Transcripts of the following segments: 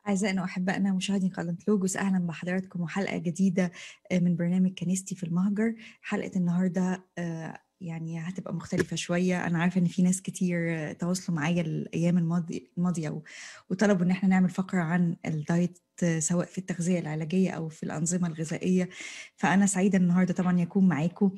أعزائنا وأحبائنا مشاهدي قناة لوجوس أهلا بحضراتكم وحلقة جديدة من برنامج كنيستي في المهجر حلقة النهاردة يعني هتبقى مختلفة شوية أنا عارفة إن في ناس كتير تواصلوا معايا الأيام الماضي الماضية وطلبوا إن احنا نعمل فقرة عن الدايت سواء في التغذية العلاجية أو في الأنظمة الغذائية فأنا سعيدة النهاردة طبعا يكون معاكم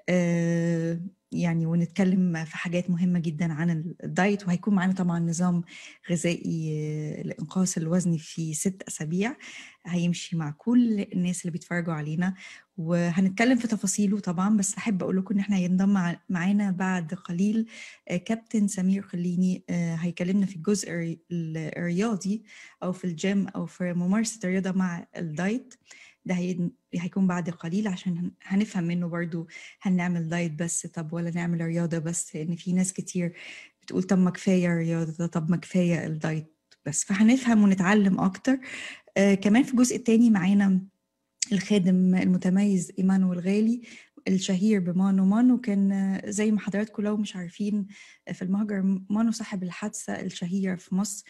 يعني ونتكلم في حاجات مهمة جدا عن الدايت وهيكون معانا طبعا نظام غذائي لإنقاص الوزن في ست أسابيع هيمشي مع كل الناس اللي بيتفرجوا علينا وهنتكلم في تفاصيله طبعا بس أحب أقول لكم إن إحنا هينضم معانا بعد قليل كابتن سمير خليني هيكلمنا في الجزء الرياضي أو في الجيم أو في ممارسة الرياضة مع الدايت ده هيكون بعد قليل عشان هنفهم منه برضو هنعمل دايت بس طب ولا نعمل رياضة بس لأن في ناس كتير بتقول طب ما كفاية الرياضة طب ما كفاية الدايت بس فهنفهم ونتعلم أكتر آه كمان في الجزء التاني معانا الخادم المتميز إيمانويل غالي الشهير بمانو مانو كان زي ما حضراتكم لو مش عارفين في المهجر مانو صاحب الحادثة الشهيرة في مصر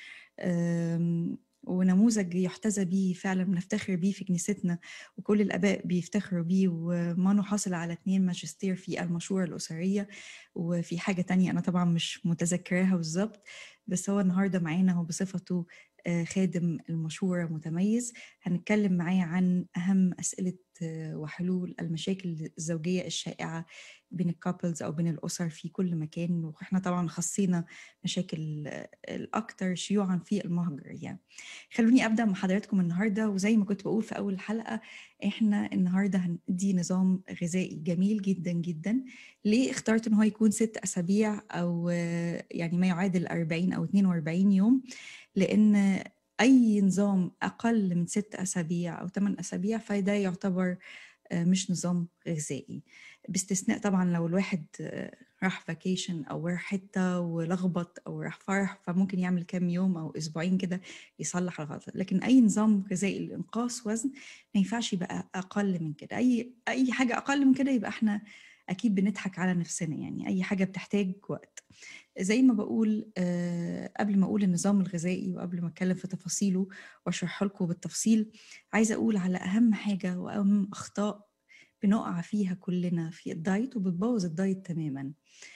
ونموذج يحتذى به فعلا بنفتخر بيه في كنيستنا وكل الاباء بيفتخروا بيه ومانو حاصل على اتنين ماجستير في المشورة الأسرية وفي حاجة تانية أنا طبعا مش متذكراها بالظبط بس هو النهاردة معانا هو بصفته خادم المشورة متميز هنتكلم معاه عن أهم أسئلة وحلول المشاكل الزوجية الشائعة بين الكابلز أو بين الأسر في كل مكان وإحنا طبعا خصينا مشاكل الأكثر شيوعا في المهجر يعني خلوني أبدأ مع حضراتكم النهاردة وزي ما كنت بقول في أول الحلقة إحنا النهاردة هندي نظام غذائي جميل جدا جدا ليه اخترت إن هو يكون ست أسابيع أو يعني ما يعادل 40 أو 42 يوم لأن أي نظام أقل من ست أسابيع أو ثمان أسابيع فده يعتبر مش نظام غذائي باستثناء طبعا لو الواحد راح فاكيشن أو راح حتة ولخبط أو راح فرح فممكن يعمل كام يوم أو أسبوعين كده يصلح الغلط لكن أي نظام غذائي لإنقاص وزن ما ينفعش يبقى أقل من كده أي أي حاجة أقل من كده يبقى إحنا أكيد بنضحك على نفسنا يعني أي حاجة بتحتاج وقت زي ما بقول أه قبل ما أقول النظام الغذائي وقبل ما أتكلم في تفاصيله وأشرح لكم بالتفصيل عايزة أقول على أهم حاجة وأهم أخطاء بنقع فيها كلنا في الدايت وبتبوظ الدايت تماما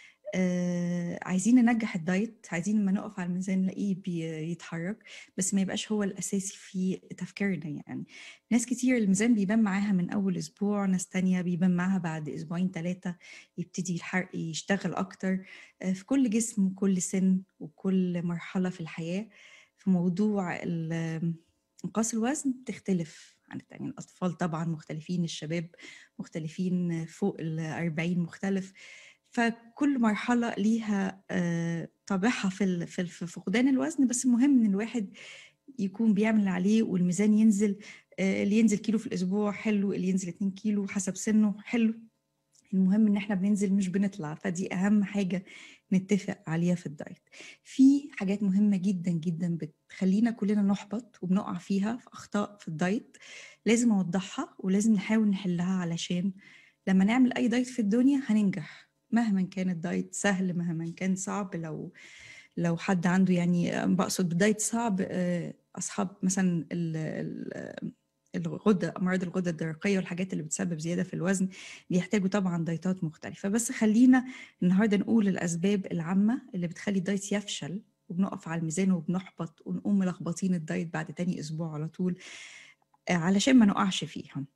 آه عايزين ننجح الدايت عايزين لما نقف على الميزان نلاقيه بيتحرك بس ما يبقاش هو الاساسي في تفكيرنا يعني ناس كتير الميزان بيبان معاها من اول اسبوع ناس تانية بيبان معاها بعد اسبوعين ثلاثة يبتدي الحرق يشتغل اكتر آه في كل جسم وكل سن وكل مرحلة في الحياة في موضوع انقاص الوزن بتختلف عن التانيين الأطفال طبعا مختلفين الشباب مختلفين فوق الأربعين مختلف فكل مرحلة ليها طابعها في في فقدان الوزن بس المهم إن الواحد يكون بيعمل اللي عليه والميزان ينزل اللي ينزل كيلو في الأسبوع حلو اللي ينزل 2 كيلو حسب سنه حلو المهم ان احنا بننزل مش بنطلع فدي اهم حاجه نتفق عليها في الدايت في حاجات مهمه جدا جدا بتخلينا كلنا نحبط وبنقع فيها في اخطاء في الدايت لازم اوضحها ولازم نحاول نحلها علشان لما نعمل اي دايت في الدنيا هننجح مهما كان الدايت سهل مهما كان صعب لو لو حد عنده يعني بقصد بالدايت صعب اصحاب مثلا ال ال الغدة أمراض الغدة الدرقية والحاجات اللي بتسبب زيادة في الوزن بيحتاجوا طبعا دايتات مختلفة بس خلينا النهاردة نقول الأسباب العامة اللي بتخلي الدايت يفشل وبنقف على الميزان وبنحبط ونقوم ملخبطين الدايت بعد تاني أسبوع على طول علشان ما نقعش فيها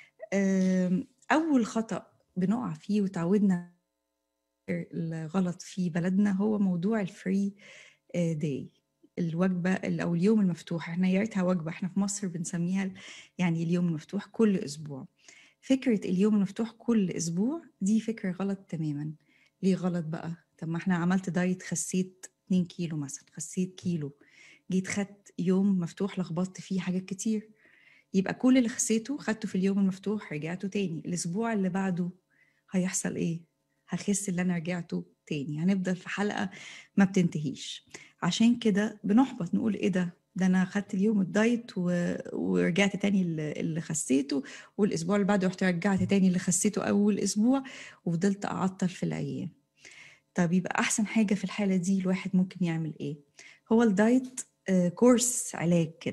أول خطأ بنقع فيه وتعودنا الغلط في بلدنا هو موضوع الفري داي الوجبه او اليوم المفتوح احنا يا ريتها وجبه احنا في مصر بنسميها يعني اليوم المفتوح كل اسبوع فكره اليوم المفتوح كل اسبوع دي فكره غلط تماما ليه غلط بقى طب ما احنا عملت دايت خسيت 2 كيلو مثلا خسيت كيلو جيت خدت يوم مفتوح لخبطت فيه حاجات كتير يبقى كل اللي خسيته خدته في اليوم المفتوح رجعته تاني الاسبوع اللي بعده هيحصل ايه هخس اللي انا رجعته تاني هنفضل في حلقه ما بتنتهيش عشان كده بنحبط نقول ايه ده ده انا خدت اليوم الدايت و... ورجعت تاني اللي خسيته والاسبوع اللي بعده رحت رجعت تاني اللي خسيته اول اسبوع وفضلت اعطل في الايام طب يبقى احسن حاجه في الحاله دي الواحد ممكن يعمل ايه هو الدايت كورس علاج كده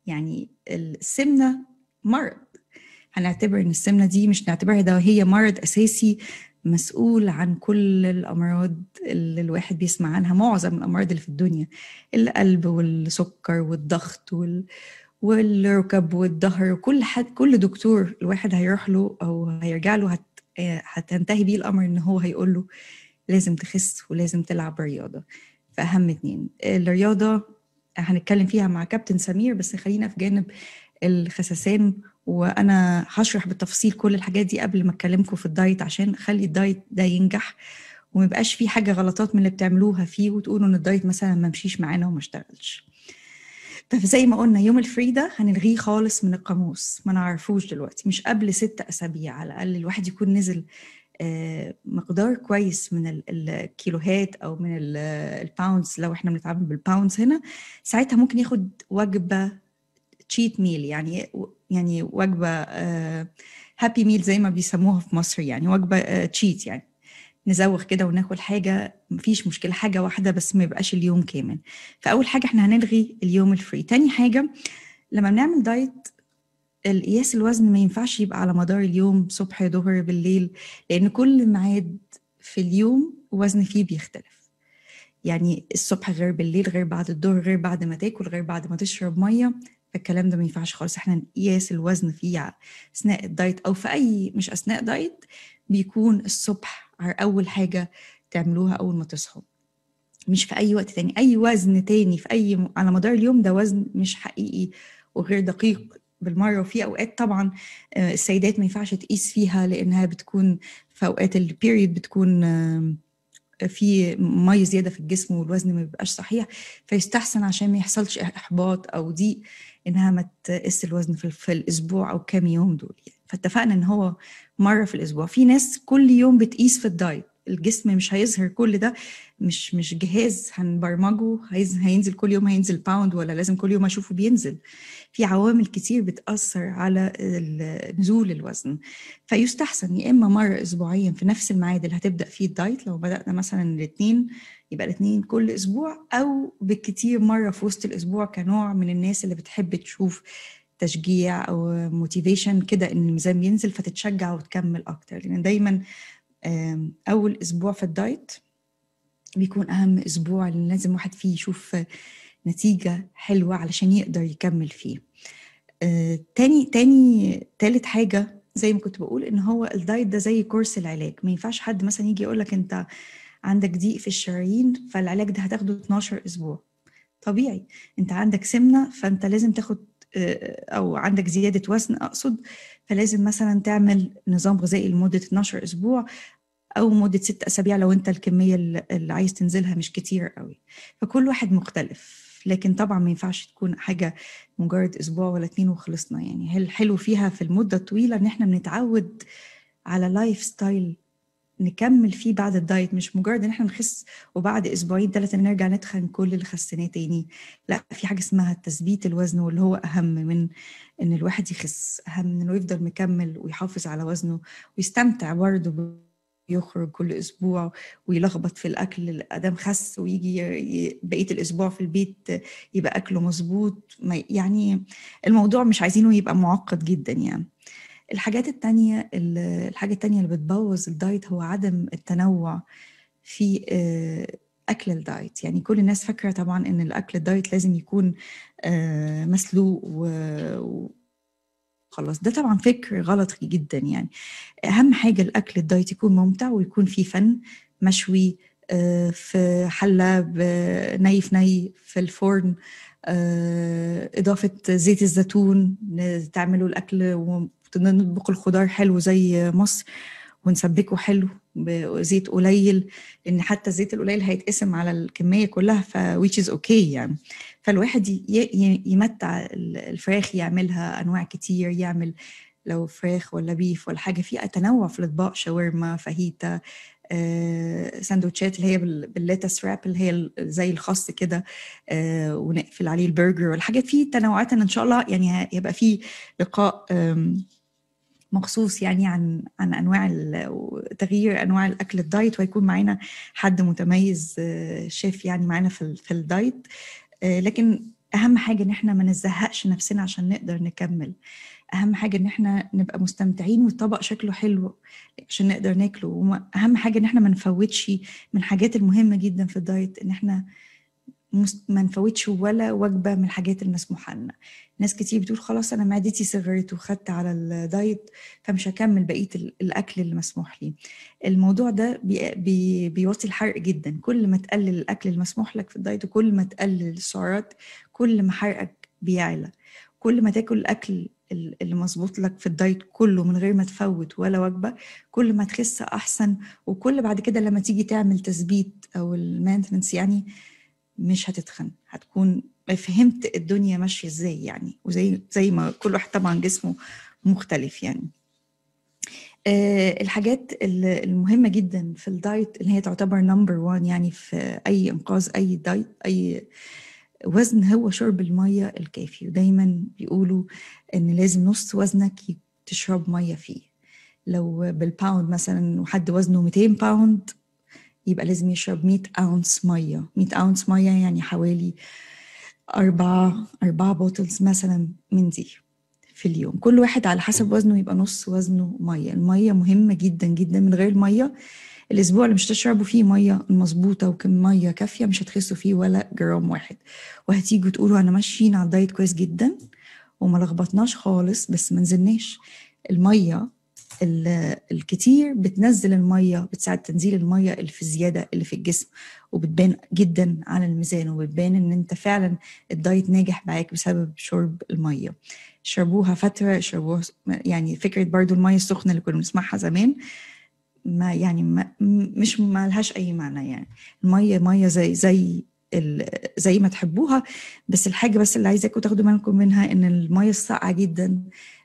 يعني السمنة مرض هنعتبر ان السمنة دي مش نعتبرها ده هي مرض اساسي مسؤول عن كل الامراض اللي الواحد بيسمع عنها معظم الامراض اللي في الدنيا القلب والسكر والضغط وال والركب والظهر وكل حد كل دكتور الواحد هيروح له او هيرجع له هت هتنتهي بيه الامر ان هو هيقول له لازم تخس ولازم تلعب رياضه فاهم اتنين الرياضه هنتكلم فيها مع كابتن سمير بس خلينا في جانب الخسسان وانا هشرح بالتفصيل كل الحاجات دي قبل ما اكلمكم في الدايت عشان اخلي الدايت ده ينجح وما يبقاش فيه حاجه غلطات من اللي بتعملوها فيه وتقولوا ان الدايت مثلا ما مشيش معانا وما اشتغلش فزي ما قلنا يوم الفري ده هنلغيه خالص من القاموس ما نعرفوش دلوقتي مش قبل ست اسابيع على الاقل الواحد يكون نزل مقدار كويس من الكيلوهات او من الباوندز لو احنا بنتعامل بالباوندز هنا ساعتها ممكن ياخد وجبه تشيت ميل يعني يعني وجبه هابي ميل زي ما بيسموها في مصر يعني وجبه تشيت يعني نزوغ كده وناكل حاجه مفيش مشكله حاجه واحده بس ما يبقاش اليوم كامل فاول حاجه احنا هنلغي اليوم الفري تاني حاجه لما بنعمل دايت القياس الوزن ما ينفعش يبقى على مدار اليوم صبح ظهر بالليل لان كل ميعاد في اليوم وزن فيه بيختلف يعني الصبح غير بالليل غير بعد الظهر غير بعد ما تاكل غير بعد ما تشرب ميه فالكلام ده ما ينفعش خالص احنا نقياس الوزن فيه اثناء الدايت او في اي مش اثناء دايت بيكون الصبح اول حاجه تعملوها اول ما تصحوا مش في اي وقت تاني اي وزن تاني في اي على مدار اليوم ده وزن مش حقيقي وغير دقيق بالمره وفي اوقات طبعا السيدات ما ينفعش تقيس فيها لانها بتكون في اوقات البيريد بتكون في ميه زياده في الجسم والوزن ما بيبقاش صحيح فيستحسن عشان ما يحصلش احباط او ضيق انها ما تقيس الوزن في, في الاسبوع او كام يوم دول يعني. فاتفقنا ان هو مره في الاسبوع في ناس كل يوم بتقيس في الدايت الجسم مش هيظهر كل ده مش مش جهاز هنبرمجه هينزل كل يوم هينزل باوند ولا لازم كل يوم اشوفه بينزل في عوامل كتير بتاثر على نزول الوزن فيستحسن يا اما مره اسبوعيا في نفس الميعاد اللي هتبدا فيه الدايت لو بدانا مثلا الاثنين يبقى الاثنين كل اسبوع او بالكتير مره في وسط الاسبوع كنوع من الناس اللي بتحب تشوف تشجيع او موتيفيشن كده ان الميزان ينزل فتتشجع وتكمل اكتر لان دايما اول اسبوع في الدايت بيكون اهم اسبوع اللي لازم واحد فيه يشوف نتيجه حلوه علشان يقدر يكمل فيه آه، تاني تاني تالت حاجه زي ما كنت بقول ان هو الدايت ده زي كورس العلاج ما ينفعش حد مثلا يجي يقول لك انت عندك ضيق في الشرايين فالعلاج ده هتاخده 12 اسبوع طبيعي انت عندك سمنه فانت لازم تاخد او عندك زياده وزن اقصد فلازم مثلا تعمل نظام غذائي لمده 12 اسبوع او مده ست اسابيع لو انت الكميه اللي عايز تنزلها مش كتير قوي فكل واحد مختلف لكن طبعا ما ينفعش تكون حاجه مجرد اسبوع ولا اتنين وخلصنا يعني الحلو فيها في المده الطويله ان احنا بنتعود على لايف ستايل نكمل فيه بعد الدايت مش مجرد ان احنا نخس وبعد اسبوعين ثلاثه نرجع نتخن كل اللي خسيناه تاني لا في حاجه اسمها تثبيت الوزن واللي هو اهم من ان الواحد يخس اهم من انه يفضل مكمل ويحافظ على وزنه ويستمتع برضه يخرج كل اسبوع ويلخبط في الاكل ادام خس ويجي بقيه الاسبوع في البيت يبقى اكله مظبوط يعني الموضوع مش عايزينه يبقى معقد جدا يعني الحاجات التانية الحاجة التانية اللي بتبوظ الدايت هو عدم التنوع في أكل الدايت يعني كل الناس فاكرة طبعا إن الأكل الدايت لازم يكون مسلوق و خلاص ده طبعا فكر غلط جدا يعني أهم حاجة الأكل الدايت يكون ممتع ويكون فيه فن مشوي في حلة ني في ني في الفرن إضافة زيت الزيتون تعملوا الأكل نطبخ الخضار حلو زي مصر ونسبكه حلو بزيت قليل لان حتى الزيت القليل هيتقسم على الكميه كلها ف which is okay يعني فالواحد يمتع الفراخ يعملها انواع كتير يعمل لو فراخ ولا بيف ولا حاجه في تنوع في الاطباق شاورما فاهيتا آه، ساندوتشات اللي هي بالليتس راب اللي هي زي الخس كده آه، ونقفل عليه البرجر والحاجات في تنوعات ان شاء الله يعني هيبقى في لقاء مخصوص يعني عن عن انواع تغيير انواع الاكل الدايت وهيكون معانا حد متميز شيف يعني معانا في في الدايت لكن اهم حاجه ان احنا ما نزهقش نفسنا عشان نقدر نكمل اهم حاجه ان احنا نبقى مستمتعين والطبق شكله حلو عشان نقدر ناكله واهم حاجه ان احنا ما نفوتش من الحاجات المهمه جدا في الدايت ان احنا ما نفوتش ولا وجبه من الحاجات المسموحه لنا ناس كتير بتقول خلاص انا معدتي صغرت وخدت على الدايت فمش هكمل بقيه الاكل اللي مسموح لي الموضوع ده بي بي بيوطي الحرق جدا كل ما تقلل الاكل المسموح لك في الدايت وكل ما تقلل السعرات كل ما حرقك بيعلى كل ما تاكل الاكل اللي مظبوط لك في الدايت كله من غير ما تفوت ولا وجبه كل ما تخس احسن وكل بعد كده لما تيجي تعمل تثبيت او المينتنس يعني مش هتتخن هتكون فهمت الدنيا ماشيه ازاي يعني وزي زي ما كل واحد طبعا جسمه مختلف يعني أه الحاجات المهمه جدا في الدايت اللي هي تعتبر نمبر 1 يعني في اي انقاذ اي دايت اي وزن هو شرب الميه الكافي ودايما بيقولوا ان لازم نص وزنك تشرب ميه فيه لو بالباوند مثلا وحد وزنه 200 باوند يبقى لازم يشرب 100 اونس ميه 100 اونس ميه يعني حوالي أربعة أربعة بوتلز مثلا من دي في اليوم كل واحد على حسب وزنه يبقى نص وزنه مية المية مهمة جدا جدا من غير المية الأسبوع اللي مش تشربوا فيه مية مظبوطة وكمية كافية مش هتخسوا فيه ولا جرام واحد وهتيجوا تقولوا أنا ماشيين على الدايت كويس جدا وما لخبطناش خالص بس ما نزلناش المية الكتير بتنزل الميه بتساعد تنزيل الميه اللي في الزياده اللي في الجسم وبتبان جدا على الميزان وبتبان ان انت فعلا الدايت ناجح معاك بسبب شرب الميه شربوها فتره شربوها يعني فكره برضو الميه السخنه اللي كنا بنسمعها زمان ما يعني ما مش ما لهاش اي معنى يعني الميه ميه زي زي زي ما تحبوها بس الحاجه بس اللي عايزاكم تاخدوا بالكم منها ان الميه الساقعه جدا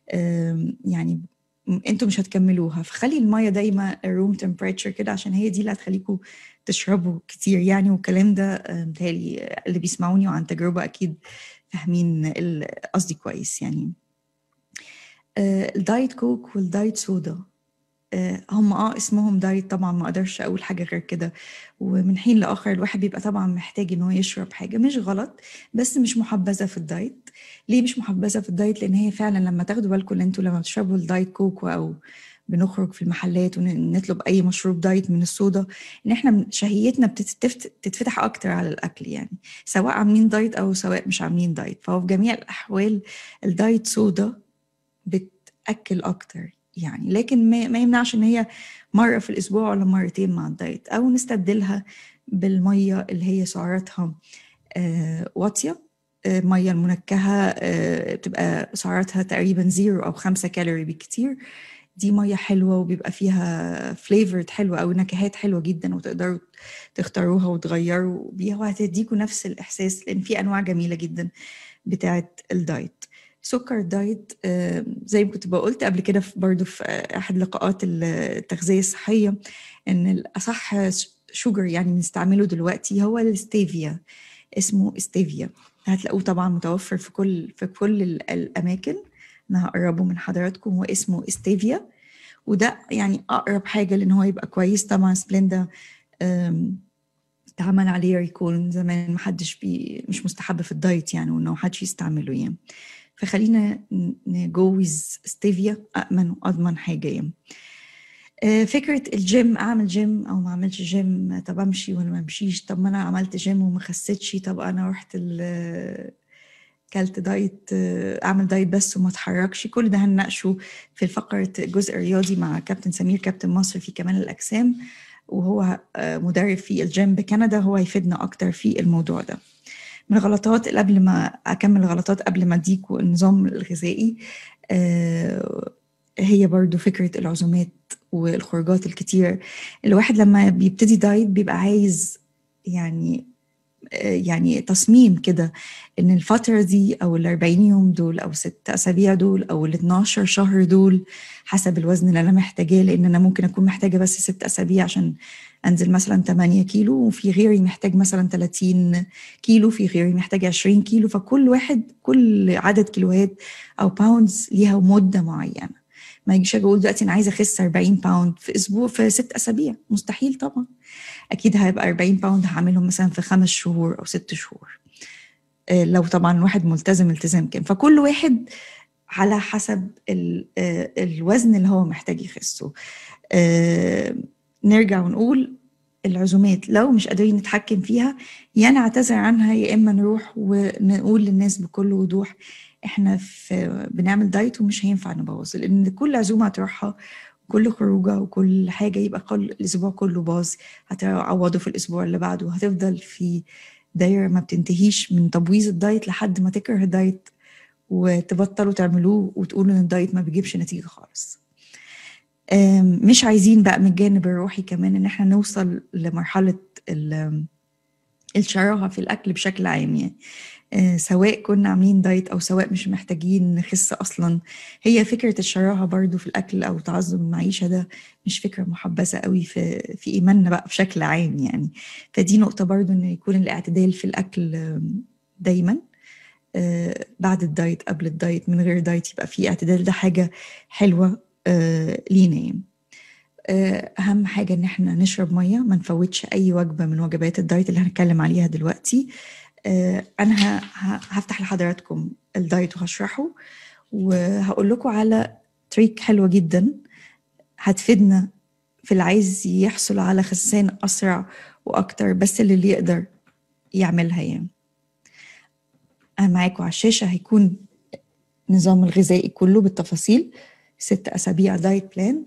يعني انتوا مش هتكملوها فخلي الميه دايما روم تمبريتشر كده عشان هي دي اللي هتخليكم تشربوا كتير يعني والكلام ده متهيألي اللي بيسمعوني وعن تجربه اكيد فاهمين قصدي كويس يعني الدايت كوك والدايت سودا هم اه اسمهم دايت طبعا ما اقدرش اقول حاجه غير كده ومن حين لاخر الواحد بيبقى طبعا محتاج ان هو يشرب حاجه مش غلط بس مش محبذه في الدايت ليه مش محبذه في الدايت لان هي فعلا لما تاخدوا بالكم ان انتوا لما بتشربوا الدايت كوك او بنخرج في المحلات ونطلب اي مشروب دايت من الصودا ان احنا شهيتنا بتتفتح اكتر على الاكل يعني سواء عاملين دايت او سواء مش عاملين دايت فهو في جميع الاحوال الدايت صودا بتاكل اكتر يعني لكن ما يمنعش ان هي مره في الاسبوع ولا مرتين مع الدايت او نستبدلها بالميه اللي هي سعراتها آه واطيه آه ميه المنكهه آه بتبقى سعراتها تقريبا زيرو او خمسة كالوري بالكتير دي ميه حلوه وبيبقى فيها فليفرد حلوه او نكهات حلوه جدا وتقدروا تختاروها وتغيروا بيها وهتديكوا نفس الاحساس لان في انواع جميله جدا بتاعه الدايت سكر دايت زي ما كنت بقولت قبل كده برضو في احد لقاءات التغذيه الصحيه ان الاصح شوجر يعني بنستعمله دلوقتي هو الستيفيا اسمه ستيفيا هتلاقوه طبعا متوفر في كل في كل الاماكن انا هقربه من حضراتكم هو اسمه ستيفيا وده يعني اقرب حاجه لان هو يبقى كويس طبعا سبلندا اتعمل عليه ريكول زمان محدش بي مش مستحب في الدايت يعني وانه محدش يستعمله يعني فخلينا نجوز ستيفيا أأمن وأضمن حاجة يعني. فكرة الجيم أعمل جيم أو ما أعملش جيم طب أمشي ولا ما أمشيش طب ما أنا عملت جيم وما خسيتش طب أنا رحت كلت دايت أعمل دايت بس وما أتحركش كل ده هنناقشه في فقرة الجزء الرياضي مع كابتن سمير كابتن مصر في كمال الأجسام وهو مدرب في الجيم بكندا هو هيفيدنا أكتر في الموضوع ده من الغلطات اللي قبل ما اكمل الغلطات قبل ما اديكوا النظام الغذائي آه هي برضو فكرة العزومات والخروجات الكتير الواحد لما بيبتدي دايت بيبقى عايز يعني آه يعني تصميم كده ان الفترة دي او ال 40 يوم دول او ست اسابيع دول او ال 12 شهر دول حسب الوزن اللي انا محتاجاه لان انا ممكن اكون محتاجة بس ست اسابيع عشان انزل مثلا 8 كيلو وفي غيري محتاج مثلا 30 كيلو في غيري محتاج 20 كيلو فكل واحد كل عدد كيلوهات او باوندز ليها مده معينه ما يجيش اجي اقول دلوقتي انا عايزه اخس 40 باوند في اسبوع في ست اسابيع مستحيل طبعا اكيد هيبقى 40 باوند هعملهم مثلا في خمس شهور او ست شهور آه، لو طبعا الواحد ملتزم التزام كامل فكل واحد على حسب آه، الوزن اللي هو محتاج يخسه آه، نرجع ونقول العزومات لو مش قادرين نتحكم فيها يا نعتذر عنها يا اما نروح ونقول للناس بكل وضوح احنا في بنعمل دايت ومش هينفع نبوظ لان كل عزومه هتروحها كل خروجه وكل حاجه يبقى كل الاسبوع كله باظ هتعوضه في الاسبوع اللي بعده وهتفضل في دايره ما بتنتهيش من تبويظ الدايت لحد ما تكره الدايت وتبطلوا تعملوه وتقولوا ان الدايت ما بيجيبش نتيجه خالص مش عايزين بقى من الجانب الروحي كمان ان احنا نوصل لمرحله الشراهه في الاكل بشكل عام يعني آه، سواء كنا عاملين دايت او سواء مش محتاجين نخس اصلا هي فكره الشراهه برضو في الاكل او تعظم المعيشه ده مش فكره محبذه قوي في في ايماننا بقى بشكل عام يعني فدي نقطه برضو ان يكون الاعتدال في الاكل دايما آه، بعد الدايت قبل الدايت من غير دايت يبقى في اعتدال ده حاجه حلوه آه، لينا يعني اهم حاجه ان احنا نشرب ميه ما نفوتش اي وجبه من وجبات الدايت اللي هنتكلم عليها دلوقتي آه، انا هفتح لحضراتكم الدايت وهشرحه وهقول لكم على تريك حلوه جدا هتفيدنا في اللي عايز يحصل على خسان اسرع واكتر بس اللي يقدر يعملها يعني انا معاكم على الشاشه هيكون نظام الغذائي كله بالتفاصيل ست اسابيع دايت بلان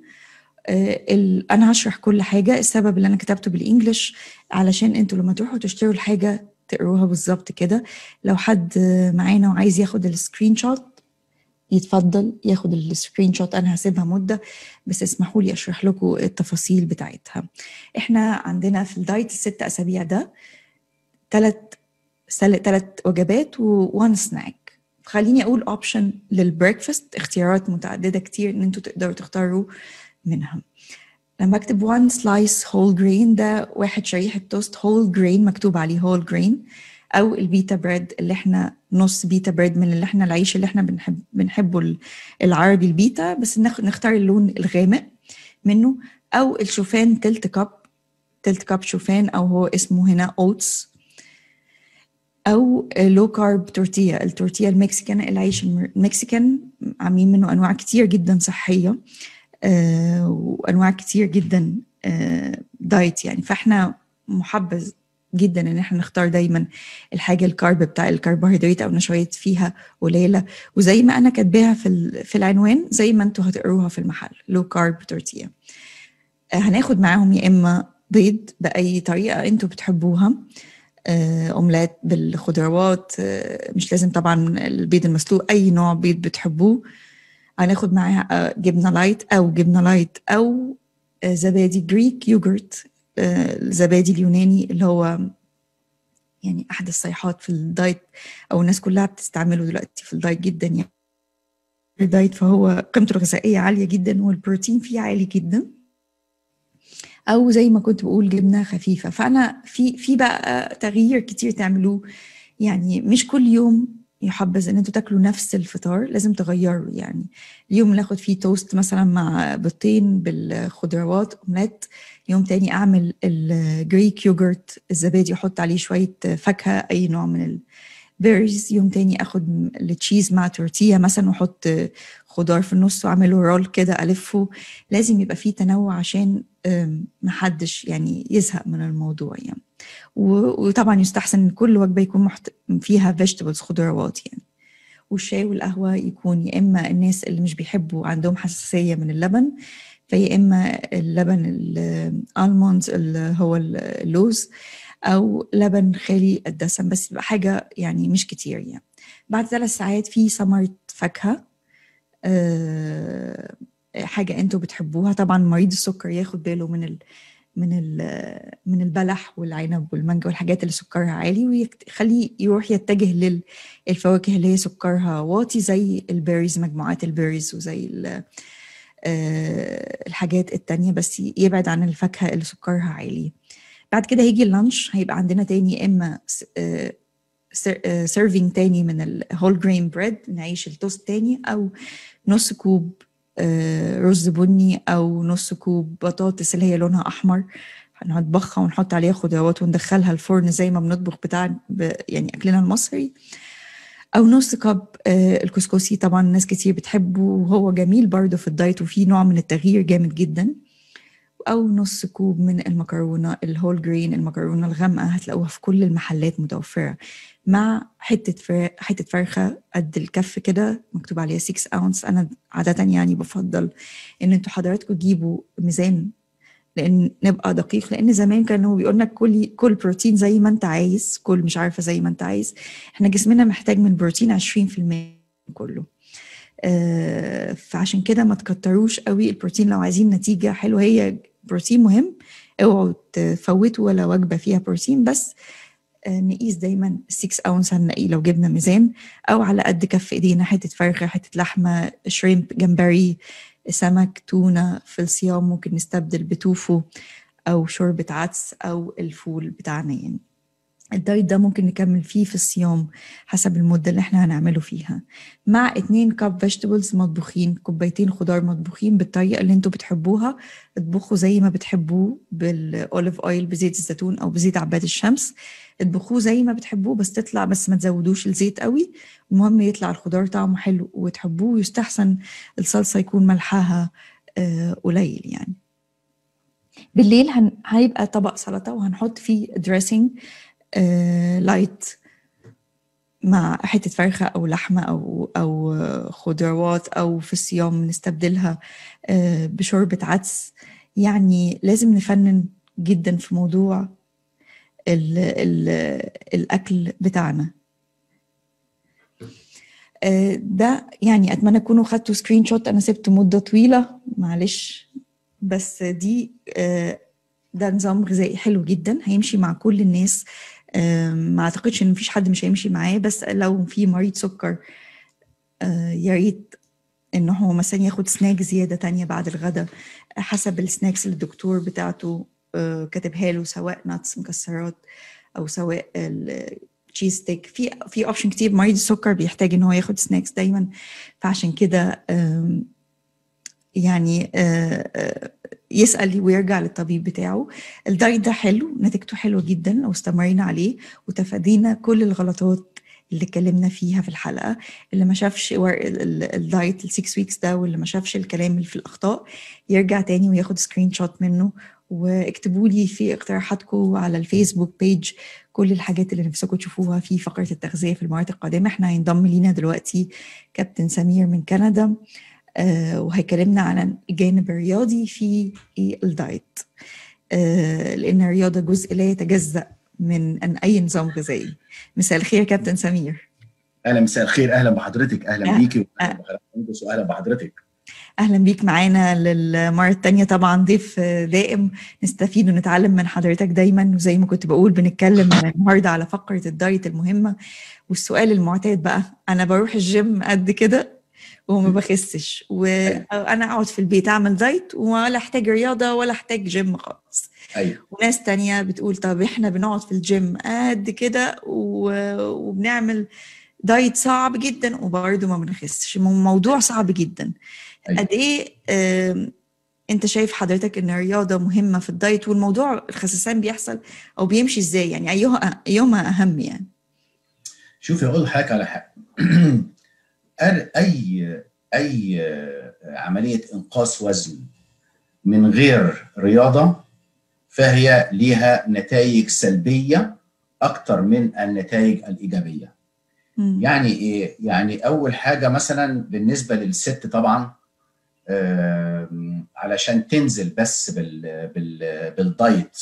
آه انا هشرح كل حاجه السبب اللي انا كتبته بالانجلش علشان انتوا لما تروحوا تشتروا الحاجه تقروها بالظبط كده لو حد معانا وعايز ياخد السكرين شوت يتفضل ياخد السكرين شوت انا هسيبها مده بس اسمحوا لي اشرح لكم التفاصيل بتاعتها احنا عندنا في الدايت الست اسابيع ده ثلاث ثلاث وجبات ووان سناك خليني اقول اوبشن للبريكفاست اختيارات متعدده كتير ان انتوا تقدروا تختاروا منها لما اكتب one slice whole grain ده واحد شريحة توست whole grain مكتوب عليه whole grain او البيتا بريد اللي احنا نص بيتا بريد من اللي احنا العيش اللي احنا بنحب بنحبه العربي البيتا بس نختار اللون الغامق منه او الشوفان تلت كاب تلت كاب شوفان او هو اسمه هنا اوتس او لو كارب تورتيا التورتيا المكسيكان العيش المكسيكان عاملين منه انواع كتير جدا صحيه آه، وانواع كتير جدا دايت آه، يعني فاحنا محبذ جدا ان احنا نختار دايما الحاجه الكارب بتاع الكربوهيدرات او نشويات فيها قليله وزي ما انا كاتباها في في العنوان زي ما انتوا هتقروها في المحل لو كارب تورتيا هناخد معاهم يا اما بيض باي طريقه انتوا بتحبوها آه، اومليت بالخضروات مش لازم طبعا البيض المسلوق اي نوع بيض بتحبوه هناخد معاها آه، جبنه لايت او جبنه لايت او آه، زبادي جريك يوجرت آه، الزبادي اليوناني اللي هو يعني احد الصيحات في الدايت او الناس كلها بتستعمله دلوقتي في الدايت جدا يعني الدايت فهو قيمته الغذائيه عاليه جدا والبروتين فيه عالي جدا او زي ما كنت بقول جبنه خفيفه فانا في في بقى تغيير كتير تعملوه يعني مش كل يوم يحبذ ان انتوا تاكلوا نفس الفطار لازم تغيروا يعني اليوم ناخد فيه توست مثلا مع بيضتين بالخضروات اومليت يوم تاني اعمل الجريك يوجرت الزبادي احط عليه شويه فاكهه اي نوع من البيريز يوم تاني اخد التشيز مع تورتيا مثلا واحط خضار في النص واعمله رول كده الفه لازم يبقى فيه تنوع عشان محدش يعني يزهق من الموضوع يعني وطبعا يستحسن ان كل وجبه يكون محت... فيها فيجيتابلز خضروات يعني والشاي والقهوه يكون يا اما الناس اللي مش بيحبوا عندهم حساسيه من اللبن فيا اما اللبن الالموندز اللي هو اللوز او لبن خالي الدسم بس يبقى حاجه يعني مش كتير يعني بعد ثلاث ساعات في ثمره فاكهه أه حاجه انتوا بتحبوها طبعا مريض السكر ياخد باله من ال من من البلح والعنب والمانجا والحاجات اللي سكرها عالي ويخليه يروح يتجه للفواكه اللي هي سكرها واطي زي البيريز مجموعات البيريز وزي آه، الحاجات التانية بس يبعد عن الفاكهة اللي سكرها عالي بعد كده هيجي اللانش هيبقى عندنا تاني اما سيرفينج آه، تاني من الهول جرين بريد نعيش التوست تاني او نص كوب آه، رز بني او نص كوب بطاطس اللي هي لونها احمر هنطبخها ونحط عليها خضروات وندخلها الفرن زي ما بنطبخ بتاع يعني اكلنا المصري او نص كوب آه، الكسكسي طبعا ناس كتير بتحبه وهو جميل برضه في الدايت وفيه نوع من التغيير جامد جدا او نص كوب من المكرونه الهول جرين المكرونه الغامقه هتلاقوها في كل المحلات متوفره مع حته فر... حته فرخه قد الكف كده مكتوب عليها 6 اونس انا عاده يعني بفضل ان انتوا حضراتكم تجيبوا ميزان لان نبقى دقيق لان زمان كانوا بيقول لك كل كل بروتين زي ما انت عايز كل مش عارفه زي ما انت عايز احنا جسمنا محتاج من البروتين 20% كله آه فعشان كده ما تكتروش قوي البروتين لو عايزين نتيجه حلوه هي بروتين مهم اوعوا تفوتوا ولا وجبه فيها بروتين بس آه نقيس دايما 6 اونس هنلاقيه لو جبنا ميزان او على قد كف ايدينا حته فرخه حته لحمه شريمب جمبري سمك تونة في الصيام ممكن نستبدل بتوفو أو شوربة عدس أو الفول بتاعنا يعني الدايت ده ممكن نكمل فيه في الصيام حسب المدة اللي احنا هنعمله فيها مع اتنين كاب فيجيتابلز مطبوخين كوبايتين خضار مطبوخين بالطريقة اللي انتوا بتحبوها اطبخوا زي ما بتحبوه بالاوليف اويل بزيت الزيتون او بزيت عباد الشمس اطبخوه زي ما بتحبوه بس تطلع بس ما تزودوش الزيت قوي المهم يطلع الخضار طعمه حلو وتحبوه ويستحسن الصلصة يكون ملحها آه، قليل يعني بالليل هن... هيبقى طبق سلطة وهنحط فيه دريسنج لايت مع حتة فرخة أو لحمة أو أو خضروات أو في الصيام نستبدلها آه، بشوربة عدس يعني لازم نفنن جدا في موضوع ال ال الأكل بتاعنا آه، ده يعني أتمنى تكونوا خدتوا سكرين شوت أنا سبت مدة طويلة معلش بس دي آه، ده نظام غذائي حلو جدا هيمشي مع كل الناس ما اعتقدش ان مفيش حد مش هيمشي معاه بس لو في مريض سكر آه، يا ريت ان هو مثلا ياخد سناك زياده تانية بعد الغداء حسب السناكس اللي الدكتور بتاعته آه، كاتبها له سواء ناتس مكسرات او سواء التشيز ستيك في في اوبشن كتير مريض السكر بيحتاج ان هو ياخد سناكس دايما فعشان كده يعني آه، يسأل ويرجع للطبيب بتاعه الدايت ده حلو نتيجته حلوة جدا لو استمرينا عليه وتفادينا كل الغلطات اللي اتكلمنا فيها في الحلقة اللي ما شافش الدايت السكس ويكس ده واللي ما شافش الكلام اللي في الأخطاء يرجع تاني وياخد سكرين شوت منه واكتبوا لي في اقتراحاتكم على الفيسبوك بيج كل الحاجات اللي نفسكم تشوفوها في فقرة التغذية في المرات القادمة احنا هينضم لينا دلوقتي كابتن سمير من كندا آه، وهيكلمنا عن الجانب الرياضي في الدايت آه، لأن الرياضة جزء لا يتجزأ من أن أي نظام غذائي مساء الخير كابتن سمير أهلا مساء الخير أهلا بحضرتك أهلا بيكي وأهلا بحضرتك اهلا بيك معانا للمره الثانيه طبعا ضيف دائم نستفيد ونتعلم من حضرتك دايما وزي ما كنت بقول بنتكلم النهارده على فقره الدايت المهمه والسؤال المعتاد بقى انا بروح الجيم قد كده وما بخسش وانا اقعد في البيت اعمل دايت ولا احتاج رياضه ولا احتاج جيم خالص ايوه وناس تانية بتقول طب احنا بنقعد في الجيم قد كده وبنعمل دايت صعب جدا وبرضه ما بنخسش الموضوع صعب جدا أيوة. قد ايه انت شايف حضرتك ان الرياضه مهمه في الدايت والموضوع الخسسان بيحصل او بيمشي ازاي يعني ايها ايهما اهم يعني شوفي اقول لحضرتك على حاجه اي اي عمليه انقاص وزن من غير رياضه فهي ليها نتائج سلبيه اكثر من النتائج الايجابيه مم. يعني ايه يعني اول حاجه مثلا بالنسبه للست طبعا علشان تنزل بس بال بال بالدايت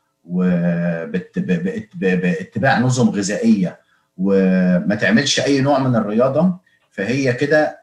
وباتباع نظم غذائيه وما تعملش اي نوع من الرياضه فهي كده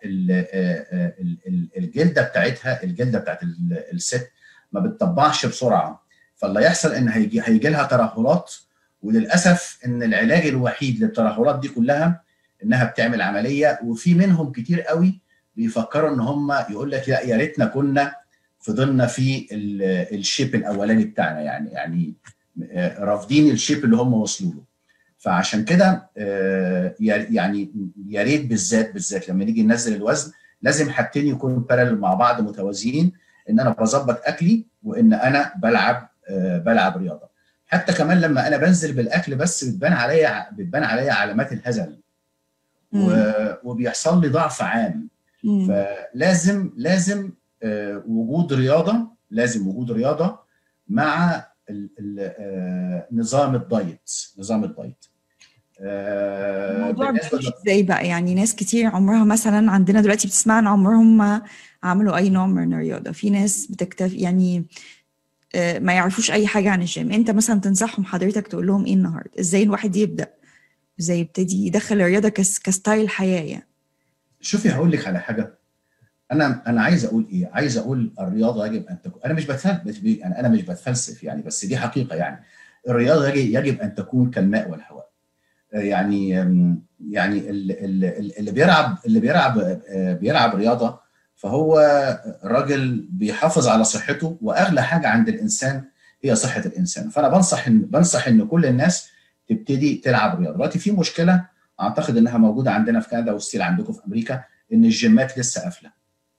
الجلده بتاعتها الجلده بتاعت الست ما بتطبعش بسرعه فاللي يحصل ان هيجي هيجي لها ترهلات وللاسف ان العلاج الوحيد للترهلات دي كلها انها بتعمل عمليه وفي منهم كتير قوي بيفكروا ان هم يقول لك لا يا ريتنا كنا فضلنا في الشيب الاولاني بتاعنا يعني يعني رافضين الشيب اللي هم وصلوا له فعشان كده آه، يعني يا ريت بالذات بالذات لما نيجي ننزل الوزن لازم حاجتين يكونوا بارل مع بعض متوازيين ان انا بظبط اكلي وان انا بلعب بلعب رياضه حتى كمان لما انا بنزل بالاكل بس بتبان عليا بتبان عليا علامات الهزل وبيحصل لي ضعف عام مم. فلازم لازم وجود رياضه لازم وجود رياضه مع ال ال نظام الدايت نظام الدايت الموضوع بيمشي ازاي بقى يعني ناس كتير عمرها مثلا عندنا دلوقتي بتسمعنا عمرهم ما عملوا اي نوع من الرياضه في ناس بتكتفي يعني ما يعرفوش اي حاجه عن الجيم انت مثلا تنصحهم حضرتك تقول لهم ايه النهارده ازاي الواحد يبدا ازاي يبتدي يدخل الرياضه كستايل حياه يعني شوفي هقول لك على حاجه انا انا عايز اقول ايه عايز اقول الرياضه يجب ان تكون انا مش بتفلسف يعني انا مش بتفلسف يعني بس دي حقيقه يعني الرياضه يجب ان تكون كالماء والهواء يعني يعني اللي بيلعب اللي بيلعب بيلعب رياضه فهو راجل بيحافظ على صحته واغلى حاجه عند الانسان هي صحه الانسان فانا بنصح ان بنصح ان كل الناس تبتدي تلعب رياضه دلوقتي في مشكله اعتقد انها موجوده عندنا في كندا والستيل عندكم في امريكا ان الجيمات لسه قافله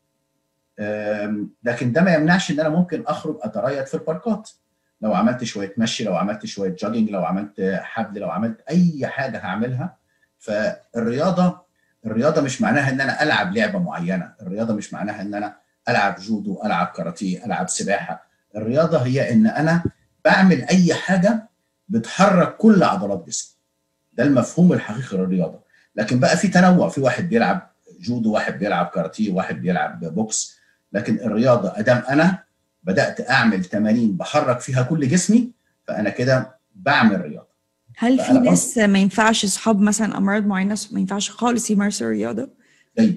لكن ده ما يمنعش ان انا ممكن اخرج اتريض في الباركات لو عملت شويه مشي لو عملت شويه جوجينج لو عملت حبل لو عملت اي حاجه هعملها فالرياضه الرياضه مش معناها ان انا العب لعبه معينه الرياضه مش معناها ان انا العب جودو العب كاراتيه العب سباحه الرياضه هي ان انا بعمل اي حاجه بتحرك كل عضلات جسمي ده المفهوم الحقيقي للرياضه لكن بقى في تنوع في واحد بيلعب جودو واحد بيلعب كاراتيه واحد بيلعب بوكس لكن الرياضه ادام انا بدات اعمل تمارين بحرك فيها كل جسمي فانا كده بعمل رياضه هل في ناس ما ينفعش اصحاب مثلا امراض معينه ما ينفعش خالص يمارسوا الرياضه؟ لا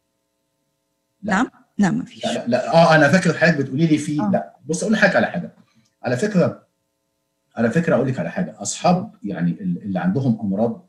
نعم؟ لا ما فيش لا, لا اه انا فاكر حضرتك بتقولي لي في آه. لا بص اقول لك على حاجه على فكره على فكره اقول لك على حاجه اصحاب يعني اللي عندهم امراض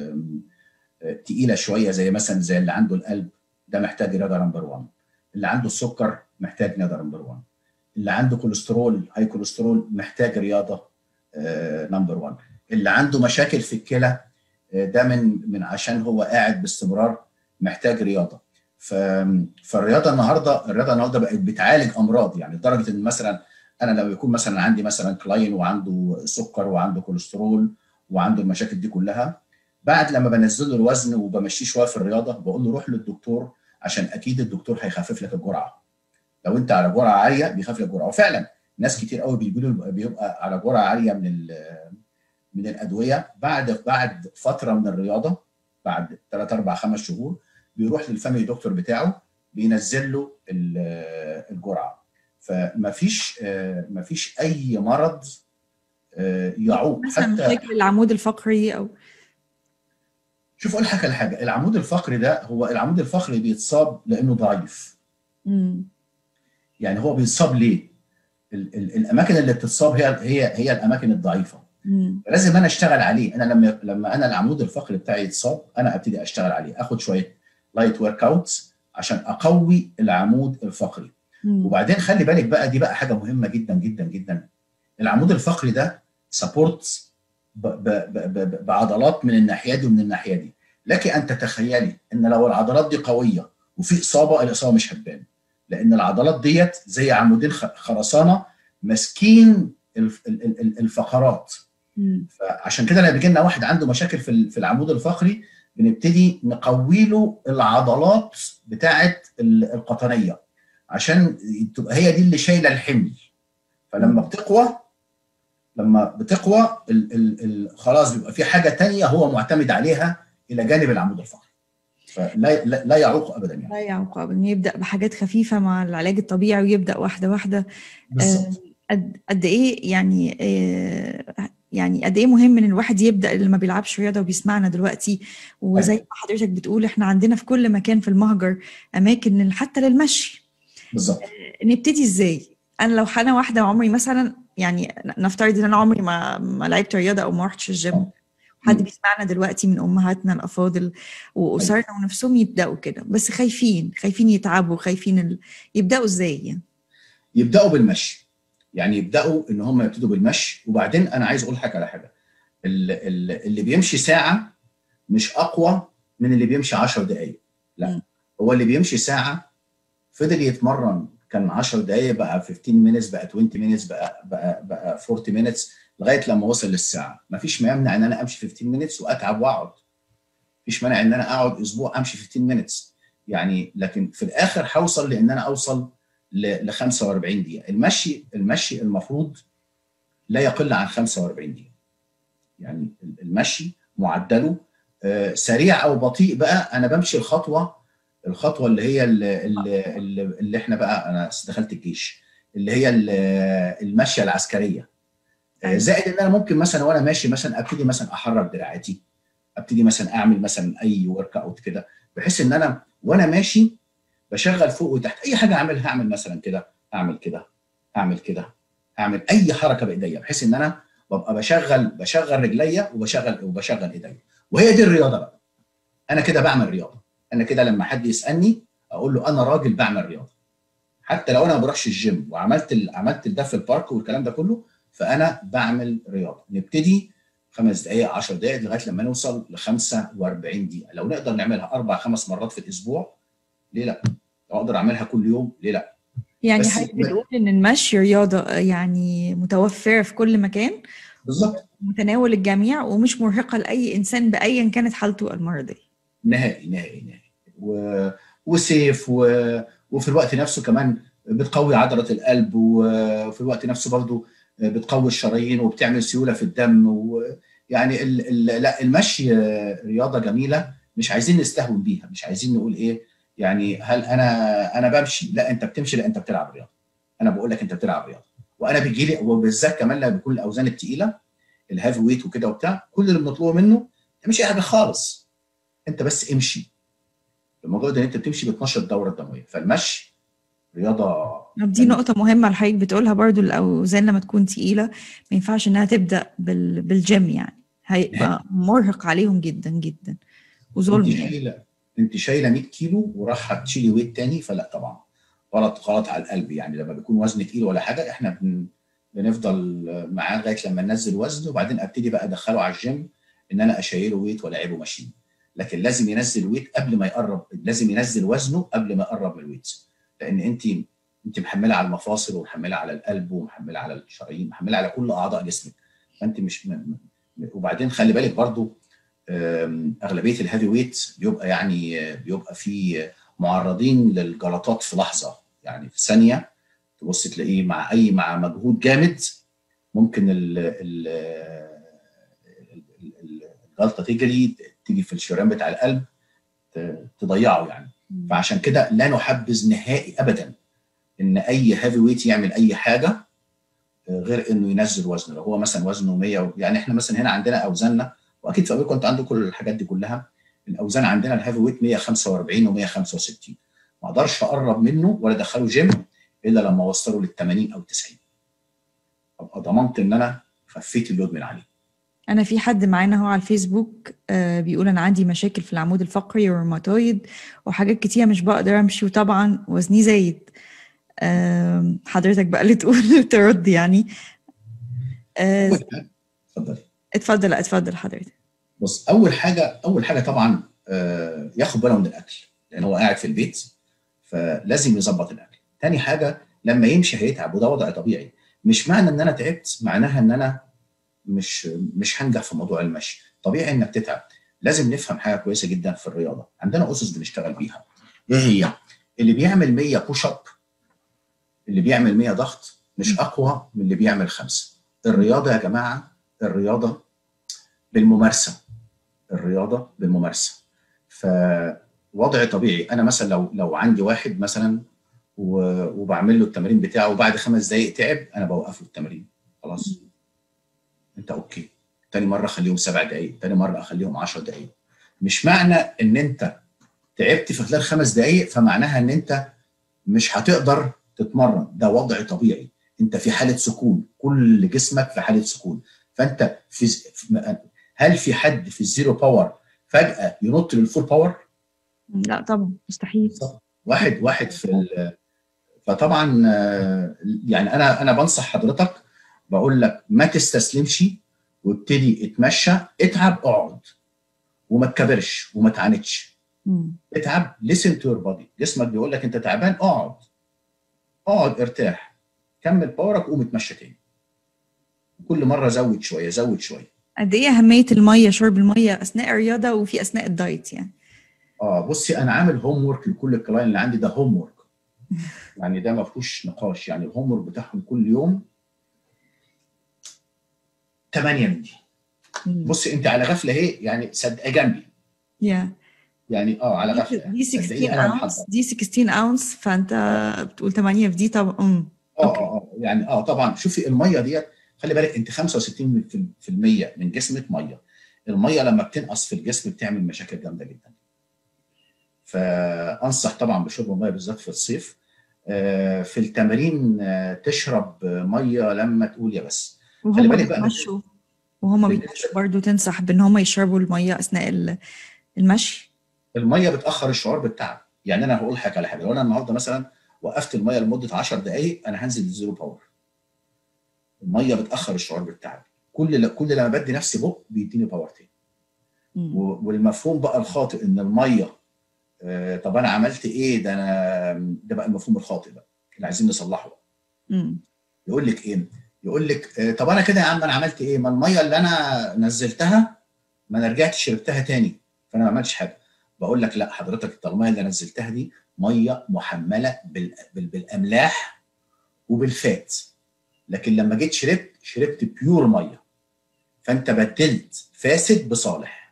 تقيله شويه زي مثلا زي اللي عنده القلب ده محتاج رياضه نمبر 1 اللي عنده السكر محتاج رياضه نمبر 1 اللي عنده كوليسترول هاي كوليسترول محتاج رياضه نمبر 1 اللي عنده مشاكل في الكلى ده من من عشان هو قاعد باستمرار محتاج رياضه ف فالرياضه النهارده الرياضه النهارده بقت بتعالج امراض يعني لدرجه ان مثلا انا لو يكون مثلا عندي مثلا كلاين وعنده سكر وعنده كوليسترول وعنده المشاكل دي كلها بعد لما بنزل له الوزن وبمشيه شويه في الرياضه بقول له روح للدكتور عشان اكيد الدكتور هيخفف لك الجرعه لو انت على جرعه عاليه بيخفف لك الجرعه وفعلا ناس كتير قوي بيجوا بيبقى على جرعه عاليه من من الادويه بعد بعد فتره من الرياضه بعد 3 4 5 شهور بيروح للفاميلي دكتور بتاعه بينزل له الجرعه فما فيش ما فيش اي مرض يعوق مثلا مشاكل العمود الفقري او شوف اقول لك على حاجه العمود الفقري ده هو العمود الفقري بيتصاب لانه ضعيف امم يعني هو بيتصاب ليه ال ال الاماكن اللي بتتصاب هي هي هي الاماكن الضعيفه مم. لازم انا اشتغل عليه انا لما لما انا العمود الفقري بتاعي يتصاب انا ابتدي اشتغل عليه اخد شويه لايت ورك اوتس عشان اقوي العمود الفقري مم. وبعدين خلي بالك بقى دي بقى حاجه مهمه جدا جدا جدا العمود الفقري ده سبورت بعضلات من الناحيه دي ومن الناحيه دي لك ان تتخيلي ان لو العضلات دي قويه وفي اصابه الاصابه مش هتبان لان العضلات ديت زي عمودين خرسانه ماسكين الفقرات مم. فعشان كده لما بيجي لنا واحد عنده مشاكل في في العمود الفقري بنبتدي نقوي له العضلات بتاعه القطنيه عشان تبقى هي دي اللي شايله الحمل فلما بتقوى لما بتقوى ال ال ال خلاص بيبقى في حاجه تانية هو معتمد عليها الى جانب العمود الفقري فلا لا, لا يعوق ابدا يعني لا يعوق ابدا يبدا بحاجات خفيفه مع العلاج الطبيعي ويبدا واحده واحده بالظبط قد قد ايه يعني آه يعني قد ايه مهم ان الواحد يبدا اللي ما بيلعبش رياضه وبيسمعنا دلوقتي وزي ما حضرتك بتقول احنا عندنا في كل مكان في المهجر اماكن حتى للمشي بالظبط نبتدي ازاي انا لو انا واحده عمري مثلا يعني نفترض ان انا عمري ما ما لعبت رياضه او ما رحتش الجيم حد بيسمعنا دلوقتي من امهاتنا الافاضل واسرنا ونفسهم يبداوا كده بس خايفين خايفين يتعبوا خايفين ال... يبداوا ازاي يعني؟ يبداوا بالمشي يعني يبداوا ان هم يبتدوا بالمشي وبعدين انا عايز اقول حاجه على حاجه اللي بيمشي ساعه مش اقوى من اللي بيمشي 10 دقائق لا م. هو اللي بيمشي ساعه فضل يتمرن كان 10 دقائق بقى 15 مينتس بقى 20 مينتس بقى بقى بقى 40 مينتس لغايه لما وصل للساعه مفيش ما يمنع ان انا امشي 15 مينتس واتعب واقعد مفيش مانع ان انا اقعد اسبوع امشي 15 مينتس يعني لكن في الاخر هوصل لان انا اوصل ل 45 دقيقه المشي المشي المفروض لا يقل عن 45 دقيقه يعني المشي معدله آه، سريع او بطيء بقى انا بمشي الخطوه الخطوه اللي هي اللي, اللي, اللي احنا بقى انا دخلت الجيش اللي هي المشيه العسكريه آه، زائد ان انا ممكن مثلا وانا ماشي مثلا ابتدي مثلا احرك دراعاتي ابتدي مثلا اعمل مثلا اي ورك اوت كده بحيث ان انا وانا ماشي بشغل فوق وتحت اي حاجه اعملها اعمل مثلا كده اعمل كده اعمل كده اعمل اي حركه بايديا بحيث ان انا ببقى بشغل بشغل رجليا وبشغل وبشغل ايديا وهي دي الرياضه بقى انا كده بعمل رياضه انا كده لما حد يسالني اقول له انا راجل بعمل رياضه حتى لو انا ما بروحش الجيم وعملت ال... عملت ده في البارك والكلام ده كله فانا بعمل رياضه نبتدي خمس دقائق 10 دقائق لغايه لما نوصل ل 45 دقيقه لو نقدر نعملها اربع خمس مرات في الاسبوع ليه لا؟ لو اقدر اعملها كل يوم ليه لا؟ يعني حضرتك بتقول ان المشي رياضه يعني متوفره في كل مكان بالظبط متناول الجميع ومش مرهقه لاي انسان بايا كانت حالته المرضيه نهائي نهائي نهائي و... وسيف و... وفي الوقت نفسه كمان بتقوي عضله القلب وفي الوقت نفسه برضه بتقوي الشرايين وبتعمل سيوله في الدم ويعني ال... ال... لا المشي رياضه جميله مش عايزين نستهون بيها مش عايزين نقول ايه يعني هل انا انا بمشي لا انت بتمشي لا انت بتلعب رياضه انا بقول لك انت بتلعب رياضه وانا بيجي لي وبالذات كمان لما بيكون الاوزان الثقيله الهافي ويت وكده وبتاع كل اللي بنطلبه منه مش اي حاجه خالص انت بس امشي بمجرد ان انت بتمشي بتنشط الدوره الدمويه فالمشي رياضه دي نقطة مهمة الحقيقة بتقولها برضو الأوزان لما تكون تقيلة ما ينفعش إنها تبدأ بال... بالجيم يعني هيبقى مرهق عليهم جدا جدا وظلم انت شايله انت شايله 100 كيلو وراح تشيلي ويت تاني فلا طبعا غلط غلط على القلب يعني لما بيكون وزن تقيل ولا حاجه احنا بن... بنفضل معاه لغايه لما ننزل وزن وبعدين ابتدي بقى ادخله على الجيم ان انا اشيله ويت والعبه ماشين لكن لازم ينزل ويت قبل ما يقرب لازم ينزل وزنه قبل ما يقرب من الويت لان انت انت محمله على المفاصل ومحمله على القلب ومحمله على الشرايين محمله على كل اعضاء جسمك فانت مش م... وبعدين خلي بالك برضو اغلبيه الهيفي ويت بيبقى يعني بيبقى في معرضين للجلطات في لحظه يعني في ثانيه تبص تلاقيه مع اي مع مجهود جامد ممكن ال ال الجلطه تجري تيجي في الشريان بتاع القلب تضيعه يعني فعشان كده لا نحبذ نهائي ابدا ان اي هيفي ويت يعمل اي حاجه غير انه ينزل وزنه لو هو مثلا وزنه 100 يعني احنا مثلا هنا عندنا اوزاننا واكيد في امريكا انت عندك كل الحاجات دي كلها الاوزان عندنا الهيفي ويت 145 و165 ما اقدرش اقرب منه ولا ادخله جيم الا لما اوصله لل 80 او 90 ابقى ضمنت ان انا خفيت اللود من عليه انا في حد معانا هو على الفيسبوك آه بيقول انا عندي مشاكل في العمود الفقري والروماتويد وحاجات كتيره مش بقدر امشي وطبعا وزني زايد آه حضرتك بقى اللي تقول ترد يعني آه اتفضلي اتفضل اتفضل حضرتك بص اول حاجه اول حاجه طبعا آه ياخد باله من الاكل لان هو قاعد في البيت فلازم يظبط الاكل تاني حاجه لما يمشي هيتعب وده وضع طبيعي مش معنى ان انا تعبت معناها ان انا مش مش هنجح في موضوع المشي طبيعي انك تتعب لازم نفهم حاجه كويسه جدا في الرياضه عندنا اسس بنشتغل بيها ايه هي اللي بيعمل 100 بوش اب اللي بيعمل 100 ضغط مش اقوى من اللي بيعمل خمسه الرياضه يا جماعه الرياضه بالممارسه الرياضه بالممارسه فوضع طبيعي انا مثلا لو لو عندي واحد مثلا وبعمل له التمرين بتاعه وبعد خمس دقائق تعب انا بوقف له التمرين خلاص انت اوكي تاني مره اخليهم سبع دقائق تاني مره اخليهم 10 دقائق مش معنى ان انت تعبت في خلال خمس دقائق فمعناها ان انت مش هتقدر تتمرن ده وضع طبيعي انت في حاله سكون كل جسمك في حاله سكون فانت في هل في حد في الزيرو باور فجاه ينط للفول باور لا طبعا مستحيل واحد واحد في فطبعا يعني انا انا بنصح حضرتك بقول لك ما تستسلمش وابتدي اتمشى اتعب اقعد وما تكبرش وما تعاندش اتعب listen to your body جسمك بيقول لك انت تعبان اقعد اقعد ارتاح كمل باورك قوم اتمشى تاني كل مره زود شويه زود شويه قد ايه اهميه الميه شرب الميه اثناء الرياضه وفي اثناء الدايت يعني اه بصي انا عامل هوم ورك لكل الكلاين اللي عندي ده هوم ورك يعني ده ما فيهوش نقاش يعني الهوم ورك بتاعهم كل يوم 8 من دي مم. بصي انت على غفله اهي يعني صدقه جنبي يا يعني اه على دي غفله دي صدقيني 16 انا اونس محضر دي 16 اونس فانت بتقول 8 في دي طب امم اه أوكي. اه اه يعني اه طبعا شوفي الميه ديت خلي بالك انت 65% من جسمك ميه الميه لما بتنقص في الجسم بتعمل مشاكل جامده جدا فانصح طبعا بشرب الميه بالذات في الصيف آه، في التمارين آه، تشرب ميه لما تقول يا بس خلي وهم بالك بقى بيتمشوا وهم بالنسبة- بيتمشوا برضه تنصح بان هم يشربوا الميه اثناء ال- المشي الميه بتاخر الشعور بالتعب يعني انا هقول لك على حاجه لو انا النهارده مثلا وقفت الميه لمده 10 دقائق انا هنزل زيرو باور الميه بتاخر الشعور بالتعب كل كل لما بدي نفسي بق بيديني باور تاني مم. و- والمفهوم بقى الخاطئ ان الميه آه، طب انا عملت ايه ده انا ده بقى المفهوم الخاطئ بقى اللي عايزين نصلحه بقى مم. يقول لك ايه يقول لك آه، طب انا كده يا عم انا عملت ايه ما الميه اللي انا نزلتها ما انا رجعت شربتها تاني فانا ما عملتش حاجه بقول لك لا حضرتك طب الميه اللي نزلتها دي ميه محمله بال... بال... بالاملاح وبالفات لكن لما جيت شربت شربت بيور ميه فانت بدلت فاسد بصالح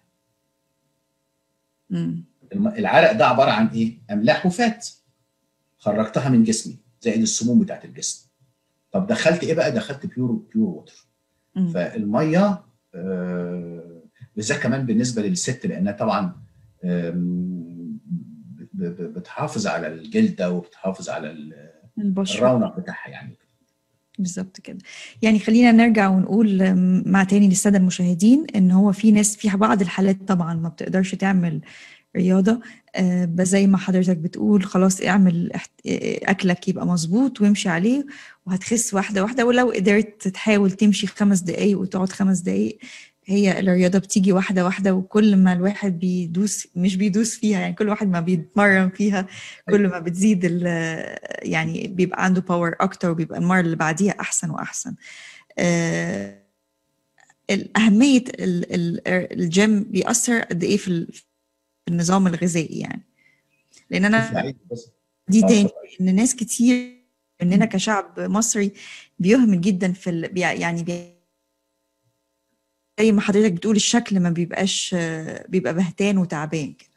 مم. الم- العرق ده عباره عن ايه؟ املاح وفات خرجتها من جسمي زائد السموم بتاعت الجسم طب دخلت ايه بقى؟ دخلت بيور بيور ووتر مم. فالميه آه، بالذات كمان بالنسبه للست لانها طبعا آم، ب- ب- بتحافظ على الجلده وبتحافظ على ال- البشره الرونق بتاعها يعني بالظبط كده يعني خلينا نرجع ونقول أم، مع تاني للساده المشاهدين ان هو في ناس في بعض الحالات طبعا ما بتقدرش تعمل رياضه آه، بس زي ما حضرتك بتقول خلاص اعمل احت- آه، اكلك يبقى مظبوط وامشي عليه وهتخس واحده واحده ولو قدرت تحاول تمشي خمس دقايق وتقعد خمس دقايق هي الرياضه بتيجي واحده واحده وكل ما الواحد بيدوس مش بيدوس فيها يعني كل واحد ما بيتمرن فيها كل ما بتزيد ال- يعني بيبقى عنده باور اكتر وبيبقى المره اللي بعديها احسن واحسن آه، اهميه ال- ال- الجيم بيأثر قد ايه في ال- في النظام الغذائي يعني لان شوفي انا عايز بس دي آه، تاني اتفضلي. ان ناس كتير مننا كشعب مصري بيهمل جدا في ال... بيع- يعني بي... زي ما حضرتك بتقول الشكل ما بيبقاش آه، بيبقى بهتان وتعبان كده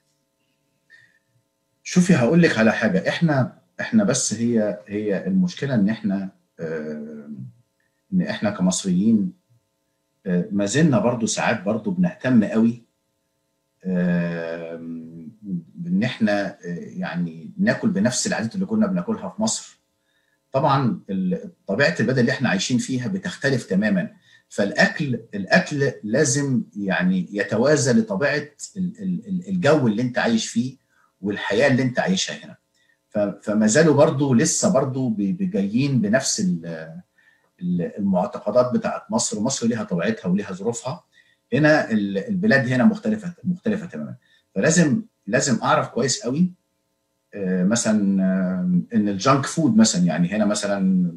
شوفي هقول لك على حاجه احنا احنا بس هي هي المشكله ان احنا آه، ان احنا كمصريين آه، ما زلنا برضو ساعات برضو بنهتم قوي آه، بان احنا آه، يعني ناكل بنفس العادات اللي كنا بناكلها في مصر طبعا ال- طبيعه البلد اللي احنا عايشين فيها بتختلف تماما فالاكل الاكل لازم يعني يتوازى لطبيعه ال- ال- ال- الجو اللي انت عايش فيه والحياه اللي انت عايشها هنا ف- فما زالوا برضو لسه برضو بي- بي- جايين بنفس ال- ال- المعتقدات بتاعت مصر مصر ليها طبيعتها وليها ظروفها هنا ال- البلاد هنا مختلفه مختلفه تماما فلازم لازم اعرف كويس قوي آه، مثلا آه، ان الجانك فود مثلا يعني هنا مثلا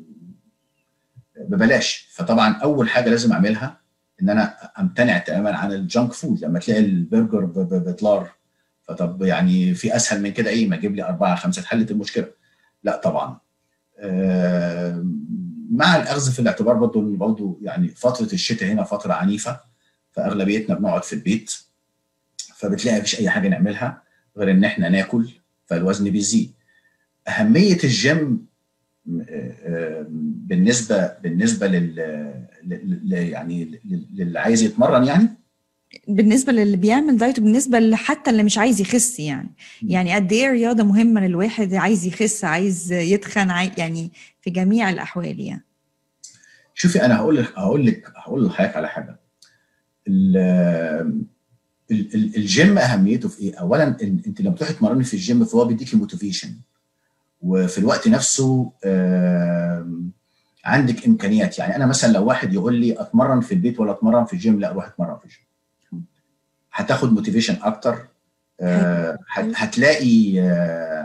ببلاش فطبعا اول حاجه لازم اعملها ان انا امتنع تماما عن الجانك فود لما تلاقي البرجر ب- ب- بدولار فطب يعني في اسهل من كده ايه ما اجيب لي اربعه خمسه اتحلت المشكله لا طبعا آه، مع الاخذ في الاعتبار برضه ان برضه يعني فتره الشتاء هنا فتره عنيفه فاغلبيتنا بنقعد في البيت فبتلاقي مفيش اي حاجه نعملها غير ان احنا ناكل فالوزن بيزيد اهميه الجيم آه، آه، بالنسبه بالنسبه لل لل- لل- يعني لل- للي عايز يتمرن يعني بالنسبه للي بيعمل دايت وبالنسبه اللي حتى اللي مش عايز يخس يعني مم. يعني قد ايه رياضه مهمه للواحد عايز يخس عايز يتخن عاي... يعني في جميع الاحوال يعني شوفي انا هقول لك هقول لك هقول لحضرتك على حاجه ال- ال- ال- الجيم اهميته في ايه؟ اولا ال- انت لما تروحي تمرني في الجيم فهو بيديكي موتيفيشن وفي الوقت نفسه آم، عندك امكانيات يعني انا مثلا لو واحد يقول لي اتمرن في البيت ولا اتمرن في الجيم لا روح اتمرن في الجيم هتاخد موتيفيشن اكتر آه، هت- هتلاقي آه،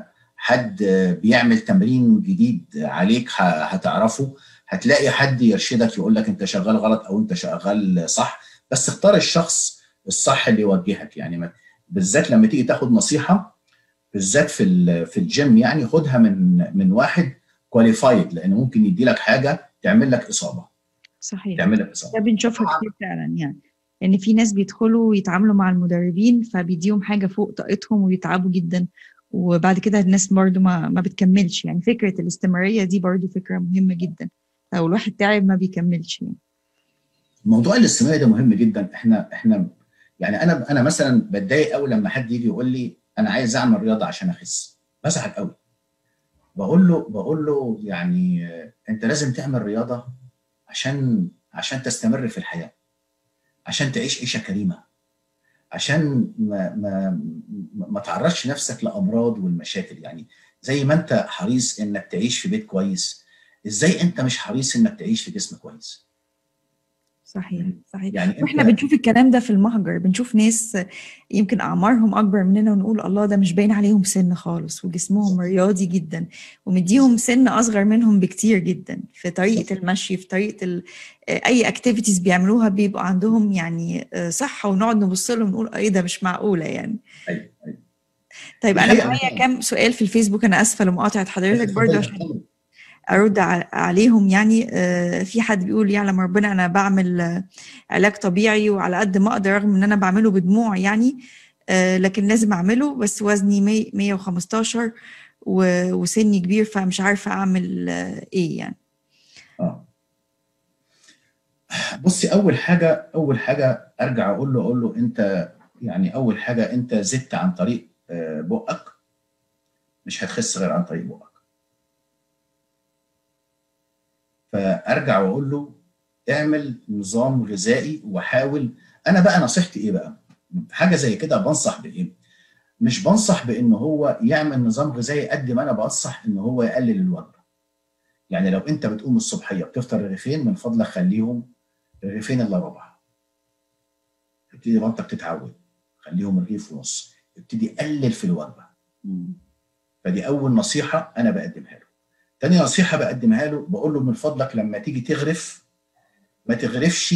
حد بيعمل تمرين جديد عليك هتعرفه هتلاقي حد يرشدك يقول لك انت شغال غلط او انت شغال صح بس اختار الشخص الصح اللي يوجهك يعني بالذات لما تيجي تاخد نصيحه بالذات في في الجيم يعني خدها من من واحد كواليفايد لانه ممكن يدي لك حاجه تعمل لك اصابه صحيح تعمل لك اصابه ده بنشوفها كتير فعلا يعني ان في ناس بيدخلوا ويتعاملوا مع المدربين فبيديهم حاجه فوق طاقتهم ويتعبوا جدا وبعد كده الناس برضو ما ما بتكملش يعني فكره الاستمراريه دي برضو فكره مهمه جدا لو الواحد تعب ما بيكملش يعني موضوع الاستمراريه ده مهم جدا احنا احنا يعني انا انا مثلا بتضايق قوي لما حد يجي يقول لي انا عايز اعمل رياضه عشان اخس بزعل قوي بقول له بقول له يعني انت لازم تعمل رياضه عشان عشان تستمر في الحياه عشان تعيش عيشه كريمه عشان ما ما ما تعرضش نفسك لامراض والمشاكل يعني زي ما انت حريص انك تعيش في بيت كويس ازاي انت مش حريص انك تعيش في جسم كويس صحيح صحيح يعني واحنا بنشوف الكلام ده في المهجر بنشوف ناس يمكن اعمارهم اكبر مننا ونقول الله ده مش باين عليهم سن خالص وجسمهم رياضي جدا ومديهم سن اصغر منهم بكتير جدا في طريقه المشي في طريقه ال... اي اكتيفيتيز بيعملوها بيبقى عندهم يعني صحه ونقعد نبص لهم ونقول ايه ده مش معقوله يعني ايوه ايوه طيب انا معايا كام سؤال في الفيسبوك انا اسفه لمقاطعه حضرتك برضه عشان ارد عليهم يعني في حد بيقول يعلم ربنا انا بعمل علاج طبيعي وعلى قد ما اقدر رغم ان انا بعمله بدموع يعني لكن لازم اعمله بس وزني 115 وسني كبير فمش عارفه اعمل ايه يعني اه بصي اول حاجه اول حاجه ارجع اقول له اقول له انت يعني اول حاجه انت زدت عن طريق بقك مش هتخس غير عن طريق بقك فارجع واقول له اعمل نظام غذائي وحاول انا بقى نصيحتي ايه بقى حاجه زي كده بنصح بايه مش بنصح بان هو يعمل نظام غذائي قد ما انا بنصح ان هو يقلل الوجبه يعني لو انت بتقوم الصبحيه بتفطر رغيفين من فضلك خليهم رغيفين الا ربع ابتدي منطق تتعود خليهم رغيف ونص ابتدي قلل في الوجبه فدي اول نصيحه انا بقدمها له تاني نصيحة بقدمها له بقول له من فضلك لما تيجي تغرف ما تغرفش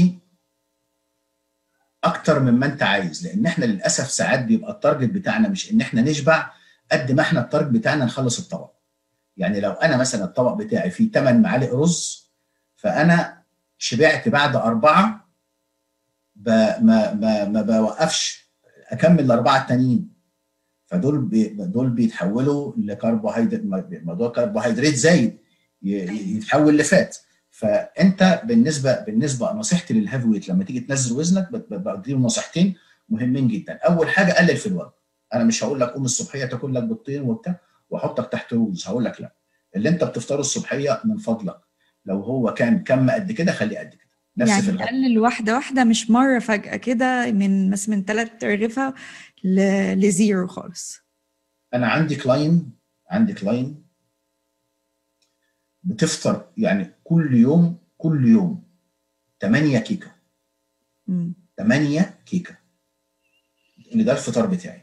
أكتر من ما أنت عايز لأن إحنا للأسف ساعات بيبقى التارجت بتاعنا مش إن إحنا نشبع قد ما إحنا التارجت بتاعنا نخلص الطبق. يعني لو أنا مثلا الطبق بتاعي فيه 8 معالق رز فأنا شبعت بعد أربعة ما ما ما بوقفش أكمل الأربعة التانيين فدول بي دول بيتحولوا لكربوهيدرات موضوع كربوهيدرات زايد يتحول لفات فانت بالنسبه بالنسبه نصيحتي للهيفي ويت لما تيجي تنزل وزنك بديهم نصيحتين مهمين جدا اول حاجه قلل في الوزن انا مش هقول لك قوم الصبحيه تاكل لك بيضتين وبتاع واحطك تحت رز هقول لك لا اللي انت بتفطره الصبحيه من فضلك لو هو كان كم قد كده خليه قد كده نفس يعني في نقلل واحده واحده مش مره فجاه كده من مثلا من ثلاث رغيفه لزيرو خالص انا عندي كلاين عندي كلاين بتفطر يعني كل يوم كل يوم 8 كيكه مم. 8 كيكه ان ده الفطار بتاعي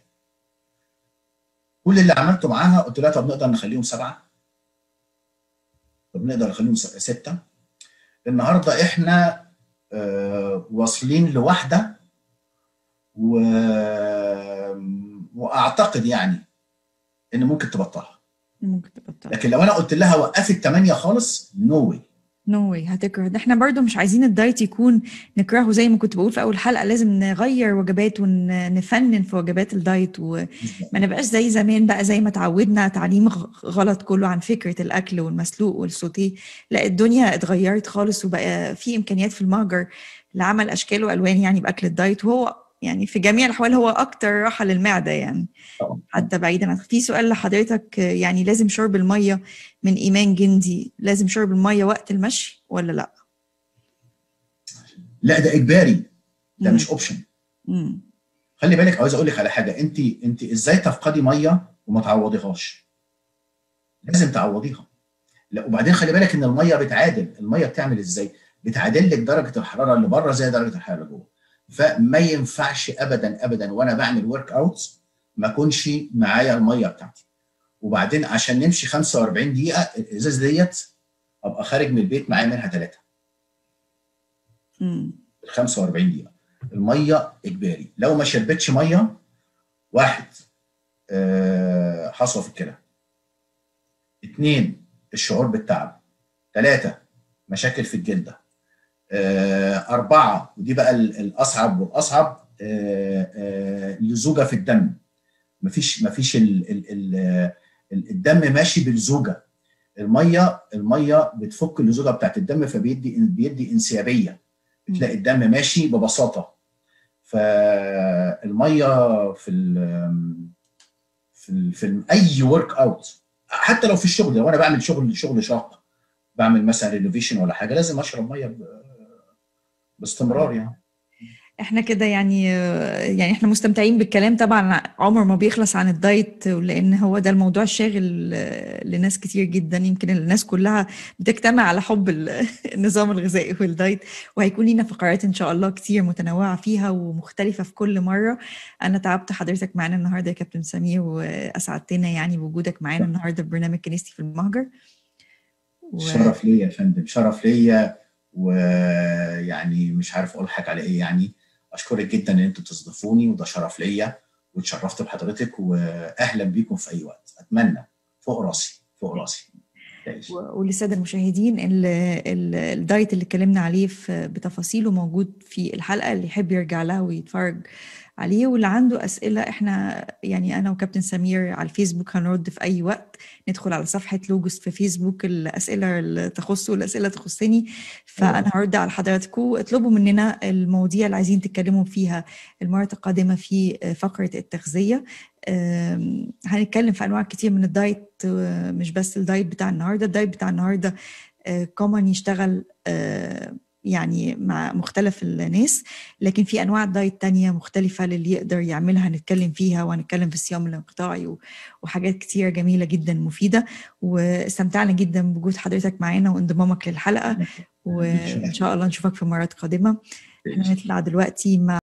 كل اللي عملته معاها قلت لها طب نقدر نخليهم سبعه طب نقدر نخليهم سته النهارده احنا آه واصلين لواحده و... واعتقد يعني ان ممكن تبطلها ممكن تبطلها لكن لو انا قلت لها وقفي الثمانيه خالص نو واي نو واي هتكره ده احنا برضو مش عايزين الدايت يكون نكرهه زي ما كنت بقول في اول حلقه لازم نغير وجبات ونفنن في وجبات الدايت وما نبقاش زي زمان بقى زي ما اتعودنا تعليم غلط كله عن فكره الاكل والمسلوق والسوتيه لا الدنيا اتغيرت خالص وبقى في امكانيات في المهجر لعمل اشكال والوان يعني باكل الدايت وهو يعني في جميع الاحوال هو اكتر راحه للمعده يعني طبعا حتى بعيدا عن في سؤال لحضرتك يعني لازم شرب الميه من ايمان جندي لازم شرب الميه وقت المشي ولا لا لا ده اجباري ده مم. مش اوبشن امم خلي بالك عاوز اقول لك على حاجه انت انت ازاي تفقدي ميه وما تعوضيهاش لازم تعوضيها لا وبعدين خلي بالك ان الميه بتعادل الميه بتعمل ازاي بتعادل لك درجه الحراره اللي بره زي درجه الحراره اللي جوه فما ينفعش ابدا ابدا وانا بعمل ورك اوت ما اكونش معايا الميه بتاعتي وبعدين عشان نمشي 45 دقيقه الازاز ديت ابقى خارج من البيت معايا منها ثلاثه مم. ال 45 دقيقه الميه اجباري لو ما شربتش ميه واحد آه، حصوه في الكلى اثنين الشعور بالتعب ثلاثه مشاكل في الجلده آه، أربعة ودي بقى ال- الأصعب والأصعب آه، آه، لزوجة في الدم مفيش مفيش ال ال ال ال- الدم ماشي بالزوجة المية المية بتفك اللزوجة بتاعت الدم فبيدي بيدي انسيابية بتلاقي الدم ماشي ببساطة فالمية في ال في ال في ال اي ورك اوت حتى لو في الشغل لو انا بعمل شغل شغل شاق بعمل مثلا رينوفيشن ولا حاجه لازم اشرب ميه ب- باستمرار يعني احنا كده يعني يعني احنا مستمتعين بالكلام طبعا عمر ما بيخلص عن الدايت لان هو ده الموضوع الشاغل لناس كتير جدا يمكن الناس كلها بتجتمع على حب ال- النظام الغذائي والدايت وهيكون لينا فقرات ان شاء الله كتير متنوعه فيها ومختلفه في كل مره انا تعبت حضرتك معانا النهارده يا كابتن سمير واسعدتنا يعني بوجودك معانا النهارده في برنامج كنيستي في المهجر و- شرف ليا يا فندم شرف ليا ويعني مش عارف اقول لك على ايه يعني اشكرك جدا ان انتوا تستضيفوني وده شرف ليا واتشرفت بحضرتك واهلا بيكم في اي وقت اتمنى فوق راسي فوق راسي تعيش. و- وللساده المشاهدين ال- ال- الدايت اللي اتكلمنا عليه في بتفاصيله موجود في الحلقه اللي يحب يرجع لها ويتفرج عليه واللي عنده اسئله احنا يعني انا وكابتن سمير على الفيسبوك هنرد في اي وقت ندخل على صفحه لوجوس في فيسبوك الاسئله اللي تخصه والاسئله تخصني فانا هرد على حضراتكم اطلبوا مننا المواضيع اللي عايزين تتكلموا فيها المره القادمه في فقره التغذيه أم، هنتكلم في انواع كتير من الدايت آه، مش بس الدايت بتاع النهارده الدايت بتاع النهارده كومن يشتغل آه، يعني مع مختلف الناس لكن في انواع دايت تانية مختلفة للي يقدر يعملها هنتكلم فيها وهنتكلم في الصيام الانقطاعي و- وحاجات كتيرة جميلة جدا مفيدة واستمتعنا جدا بوجود حضرتك معانا وانضمامك للحلقة وان شاء الله نشوفك في مرات قادمة احنا نطلع دلوقتي مع